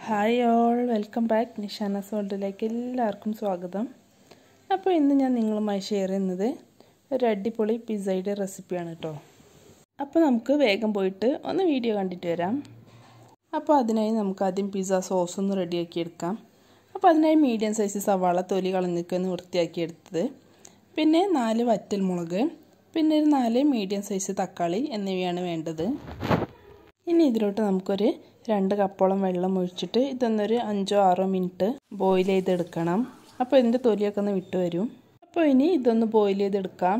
hi all welcome back Nishana സോൾഡിലേക്ക് എല്ലാവർക്കും സ്വാഗതം അപ്പോൾ ഇന്ന് ഞാൻ നിങ്ങളുമായി ഷെയർ ചെയ്യുന്നത് ഒരു അടിപൊളി പിസ്സയുടെ റെസിപ്പിയാണ് കേട്ടോ അപ്പോൾ നമുക്ക് വേഗം പോയിട്ട് ഒന്ന് വീഡിയോ കണ്ടിട്ട് വരാം അപ്പോൾ അതിനായി നമുക്ക് ആദ്യം പിസ്സ സോസ് ഒന്ന് റെഡിയാക്കി എടുക്കാം അപ്പോൾ അതിനായി മീഡിയം സൈസ് സവാള തൊലി കളഞ്ഞിക്കൊന്ന് വൃത്തിയാക്കി എടുത്തത് പിന്നെ നാല് വറ്റൽ മുളക് പിന്നെ ഒരു നാല് മീഡിയം സൈസ് തക്കാളി എന്നിവയാണ് വേണ്ടത് ഇനി ഇതിലോട്ട് നമുക്കൊരു രണ്ട് കപ്പോളം വെള്ളം ഒഴിച്ചിട്ട് ഇതൊന്നൊരു അഞ്ചോ ആറോ മിനിറ്റ് ബോയിൽ ചെയ്തെടുക്കണം അപ്പോൾ ഇതിൻ്റെ തൊലിയൊക്കെ ഒന്ന് വിട്ട് വരും അപ്പോൾ ഇനി ഇതൊന്ന് ബോയിൽ ചെയ്തെടുക്കാം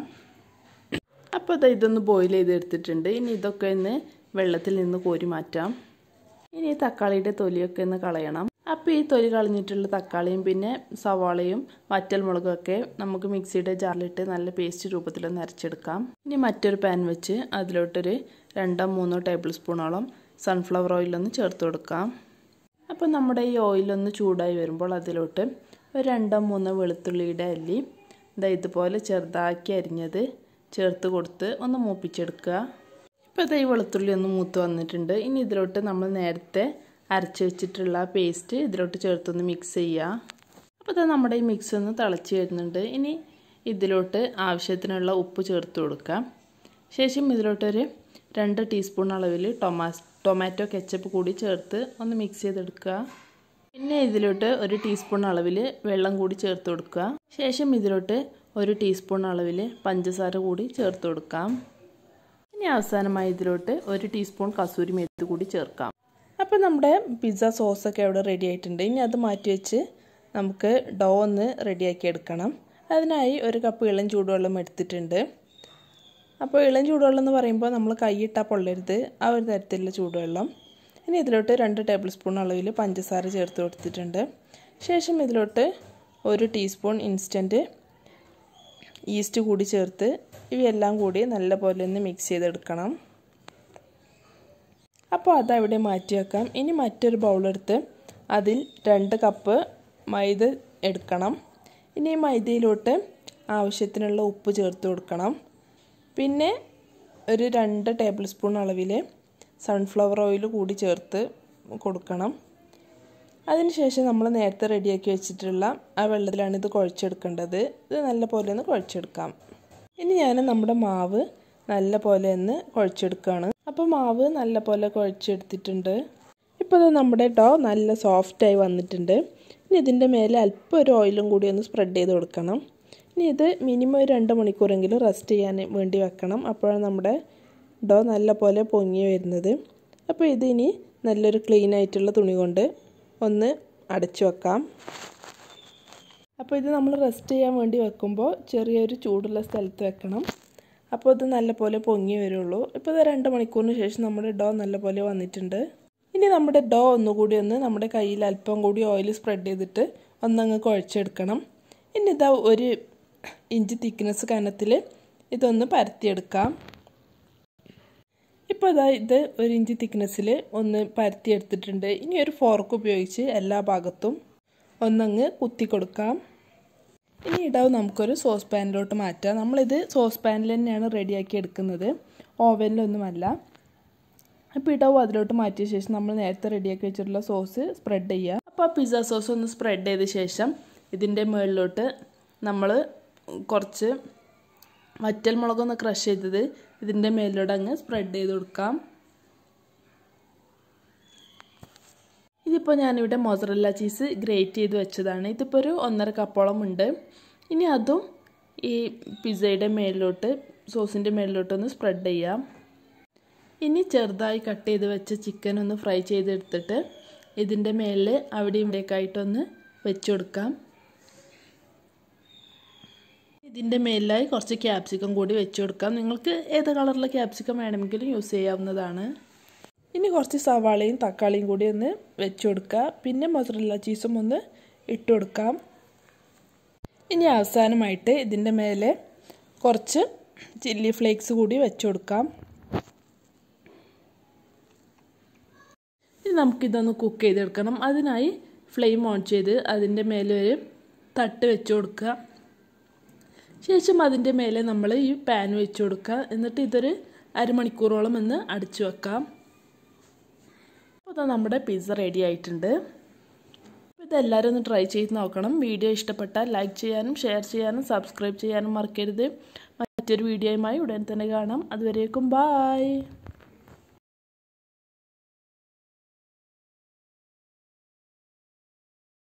അപ്പോൾ ഇത് ഇതൊന്ന് ബോയിൽ ചെയ്തെടുത്തിട്ടുണ്ട് ഇനി ഇതൊക്കെ ഒന്ന് വെള്ളത്തിൽ നിന്ന് കോരി മാറ്റാം ഇനി തക്കാളിയുടെ തൊലിയൊക്കെ ഒന്ന് കളയണം അപ്പോൾ ഈ തൊലി കളഞ്ഞിട്ടുള്ള തക്കാളിയും പിന്നെ സവാളയും വറ്റൽ മുളകൊക്കെ നമുക്ക് മിക്സിയുടെ ജാറിലിട്ട് നല്ല പേസ്റ്റ് രൂപത്തിലൊന്ന് അരച്ചെടുക്കാം ഇനി മറ്റൊരു പാൻ വെച്ച് അതിലോട്ടൊരു രണ്ടോ മൂന്നോ ടേബിൾ സ്പൂണോളം സൺഫ്ലവർ ഓയിലൊന്ന് ചേർത്ത് കൊടുക്കാം അപ്പോൾ നമ്മുടെ ഈ ഓയിലൊന്ന് ചൂടായി വരുമ്പോൾ അതിലോട്ട് ഒരു രണ്ടോ മൂന്നോ വെളുത്തുള്ളിയുടെ അല്ലി ഇതാ ഇതുപോലെ ചെറുതാക്കി അരിഞ്ഞത് ചേർത്ത് കൊടുത്ത് ഒന്ന് മൂപ്പിച്ചെടുക്കുക ഇപ്പോൾ ഇതാ ഈ വെളുത്തുള്ളി ഒന്ന് മൂത്ത് വന്നിട്ടുണ്ട് ഇനി ഇതിലോട്ട് നമ്മൾ നേരത്തെ അരച്ച് വെച്ചിട്ടുള്ള പേസ്റ്റ് ഇതിലോട്ട് ചേർത്തൊന്ന് മിക്സ് ചെയ്യുക അപ്പോൾ ഇതാ നമ്മുടെ ഈ മിക്സ് ഒന്ന് തിളച്ച് വരുന്നുണ്ട് ഇനി ഇതിലോട്ട് ആവശ്യത്തിനുള്ള ഉപ്പ് ചേർത്ത് കൊടുക്കാം ശേഷം ഇതിലോട്ടൊരു രണ്ട് ടീസ്പൂൺ അളവിൽ ടൊമാ ടൊമാറ്റോ കെച്ചപ്പ് കൂടി ചേർത്ത് ഒന്ന് മിക്സ് ചെയ്തെടുക്കുക പിന്നെ ഇതിലോട്ട് ഒരു ടീസ്പൂൺ അളവിൽ വെള്ളം കൂടി ചേർത്ത് കൊടുക്കുക ശേഷം ഇതിലോട്ട് ഒരു ടീസ്പൂൺ അളവിൽ പഞ്ചസാര കൂടി ചേർത്ത് കൊടുക്കാം ഇനി അവസാനമായി ഇതിലോട്ട് ഒരു ടീസ്പൂൺ കസൂരി മെഴുത്ത് കൂടി ചേർക്കാം അപ്പോൾ നമ്മുടെ പിസ്സ സോസൊക്കെ അവിടെ റെഡി ആയിട്ടുണ്ട് ഇനി അത് മാറ്റി വെച്ച് നമുക്ക് ഡോ ഒന്ന് റെഡിയാക്കി എടുക്കണം അതിനായി ഒരു കപ്പ് ഇളം ചൂടുവെള്ളം എടുത്തിട്ടുണ്ട് അപ്പോൾ ഇളം ചൂടുവെള്ളം എന്ന് പറയുമ്പോൾ നമ്മൾ കൈയിട്ടാൽ പൊള്ളരുത് ആ ഒരു തരത്തിലുള്ള ചൂടുവെള്ളം ഇനി ഇതിലോട്ട് രണ്ട് ടേബിൾ സ്പൂൺ അളവിൽ പഞ്ചസാര ചേർത്ത് കൊടുത്തിട്ടുണ്ട് ശേഷം ഇതിലോട്ട് ഒരു ടീസ്പൂൺ ഇൻസ്റ്റൻറ്റ് ഈസ്റ്റ് കൂടി ചേർത്ത് ഇവയെല്ലാം കൂടി നല്ലപോലെ ഒന്ന് മിക്സ് ചെയ്തെടുക്കണം അപ്പോൾ അതവിടെ മാറ്റി വെക്കാം ഇനി മറ്റൊരു ബൗളെടുത്ത് അതിൽ രണ്ട് കപ്പ് മൈദ എടുക്കണം ഇനി ഈ മൈദയിലോട്ട് ആവശ്യത്തിനുള്ള ഉപ്പ് ചേർത്ത് കൊടുക്കണം പിന്നെ ഒരു രണ്ട് ടേബിൾ സ്പൂൺ അളവിൽ സൺഫ്ലവർ ഓയിൽ കൂടി ചേർത്ത് കൊടുക്കണം അതിനുശേഷം നമ്മൾ നേരത്തെ റെഡിയാക്കി വെച്ചിട്ടുള്ള ആ വെള്ളത്തിലാണ് ഇത് കുഴച്ചെടുക്കേണ്ടത് ഇത് നല്ല പോലെ ഒന്ന് കുഴച്ചെടുക്കാം ഇനി ഞാൻ നമ്മുടെ മാവ് നല്ല പോലെ ഒന്ന് കുഴച്ചെടുക്കുകയാണ് അപ്പോൾ മാവ് നല്ല പോലെ കുഴച്ചെടുത്തിട്ടുണ്ട് ഇപ്പോൾ ഇത് നമ്മുടെ ഡോ നല്ല സോഫ്റ്റായി വന്നിട്ടുണ്ട് ഇനി ഇതിൻ്റെ മേലെ അല്പം ഒരു ഓയിലും കൂടി ഒന്ന് സ്പ്രെഡ് ചെയ്ത് കൊടുക്കണം ഇനി ഇത് മിനിമം ഒരു രണ്ട് മണിക്കൂറെങ്കിലും റെസ്റ്റ് ചെയ്യാൻ വേണ്ടി വെക്കണം അപ്പോഴാണ് നമ്മുടെ ഡോ നല്ല പോലെ പൊങ്ങി വരുന്നത് അപ്പോൾ ഇതിനി നല്ലൊരു ക്ലീൻ ആയിട്ടുള്ള തുണി കൊണ്ട് ഒന്ന് അടച്ചു വെക്കാം അപ്പോൾ ഇത് നമ്മൾ റെസ്റ്റ് ചെയ്യാൻ വേണ്ടി വെക്കുമ്പോൾ ചെറിയൊരു ചൂടുള്ള സ്ഥലത്ത് വെക്കണം അപ്പോൾ ഇത് നല്ലപോലെ പൊങ്ങി വരുള്ളൂ ഇപ്പോൾ ഇത് രണ്ട് മണിക്കൂറിന് ശേഷം നമ്മുടെ ഡോ നല്ലപോലെ വന്നിട്ടുണ്ട് ഇനി നമ്മുടെ ഡോ ഒന്നുകൂടി ഒന്ന് നമ്മുടെ കയ്യിൽ അല്പം കൂടി ഓയിൽ സ്പ്രെഡ് ചെയ്തിട്ട് ഒന്നങ്ങ് കുഴച്ചെടുക്കണം ഇനി ഇതാ ഒരു ഇഞ്ച് തിക്നെസ് കനത്തിൽ ഇതൊന്ന് പരത്തിയെടുക്കാം ഇപ്പോൾ ഇതാ ഇത് ഒരു ഇഞ്ച് തിക്നെസ്സിൽ ഒന്ന് പരത്തിയെടുത്തിട്ടുണ്ട് ഇനി ഒരു ഫോർക്ക് ഉപയോഗിച്ച് എല്ലാ ഭാഗത്തും ഒന്നങ്ങ് കുത്തി കൊടുക്കാം ഇനി ഇടാവ് നമുക്കൊരു സോസ് പാനിലോട്ട് മാറ്റാം നമ്മളിത് സോസ് പാനിൽ തന്നെയാണ് റെഡിയാക്കി എടുക്കുന്നത് ഓവനിലൊന്നുമല്ല അപ്പോൾ ഇടാവും അതിലോട്ട് മാറ്റിയ ശേഷം നമ്മൾ നേരത്തെ റെഡിയാക്കി വെച്ചിട്ടുള്ള സോസ് സ്പ്രെഡ് ചെയ്യുക അപ്പോൾ ആ പിസ്സ സോസ് ഒന്ന് സ്പ്രെഡ് ചെയ്ത ശേഷം ഇതിൻ്റെ മുകളിലോട്ട് നമ്മൾ കുറച്ച് വറ്റൽ മുളകൊന്ന് ക്രഷ് ചെയ്തത് ഇതിൻ്റെ മേലിലൂടെ അങ്ങ് സ്പ്രെഡ് ചെയ്ത് കൊടുക്കാം ഇതിപ്പോൾ ഞാനിവിടെ മൊസറല്ല ചീസ് ഗ്രേറ്റ് ചെയ്ത് വെച്ചതാണ് ഇതിപ്പോൾ ഒരു ഒന്നര കപ്പോളം ഉണ്ട് ഇനി അതും ഈ പിസ്സയുടെ മേലിലോട്ട് സോസിൻ്റെ മേലിലോട്ടൊന്ന് സ്പ്രെഡ് ചെയ്യാം ഇനി ചെറുതായി കട്ട് ചെയ്ത് വെച്ച ചിക്കൻ ഒന്ന് ഫ്രൈ ചെയ്തെടുത്തിട്ട് ഇതിൻ്റെ മേലിൽ അവിടെ ഇവിടേക്കായിട്ടൊന്ന് വെച്ച് കൊടുക്കാം ഇതിൻ്റെ മേലിലായി കുറച്ച് ക്യാപ്സിക്കം കൂടി വെച്ച് കൊടുക്കാം നിങ്ങൾക്ക് ഏത് കളറിലെ ക്യാപ്സിക്കം വേണമെങ്കിലും യൂസ് ചെയ്യാവുന്നതാണ് ഇനി കുറച്ച് സവാളയും തക്കാളിയും കൂടി ഒന്ന് വെച്ച് കൊടുക്കുക പിന്നെ മൊസറല്ല ചീസും ഒന്ന് ഇട്ട് കൊടുക്കാം ഇനി അവസാനമായിട്ട് ഇതിൻ്റെ മേലെ കുറച്ച് ചില്ലി ഫ്ലേക്സ് കൂടി വെച്ച് കൊടുക്കാം ഇനി നമുക്കിതൊന്ന് കുക്ക് ചെയ്തെടുക്കണം അതിനായി ഫ്ലെയിം ഓൺ ചെയ്ത് അതിൻ്റെ മേലെ ഒരു തട്ട് വെച്ച് കൊടുക്കുക ശേഷം അതിൻ്റെ മേലെ നമ്മൾ ഈ പാൻ വെച്ച് കൊടുക്കുക എന്നിട്ട് ഇതൊരു അരമണിക്കൂറോളം ഒന്ന് അടിച്ചു വെക്കാം അപ്പോൾ അപ്പോൾ നമ്മുടെ പിസ്സ റെഡി ആയിട്ടുണ്ട് ഇതെല്ലാവരും ഒന്ന് ട്രൈ ചെയ്ത് നോക്കണം വീഡിയോ ഇഷ്ടപ്പെട്ടാൽ ലൈക്ക് ചെയ്യാനും ഷെയർ ചെയ്യാനും സബ്സ്ക്രൈബ് ചെയ്യാനും മറക്കരുത് മറ്റൊരു വീഡിയോയുമായി ഉടൻ തന്നെ കാണാം അതുവരേക്കും ബായ്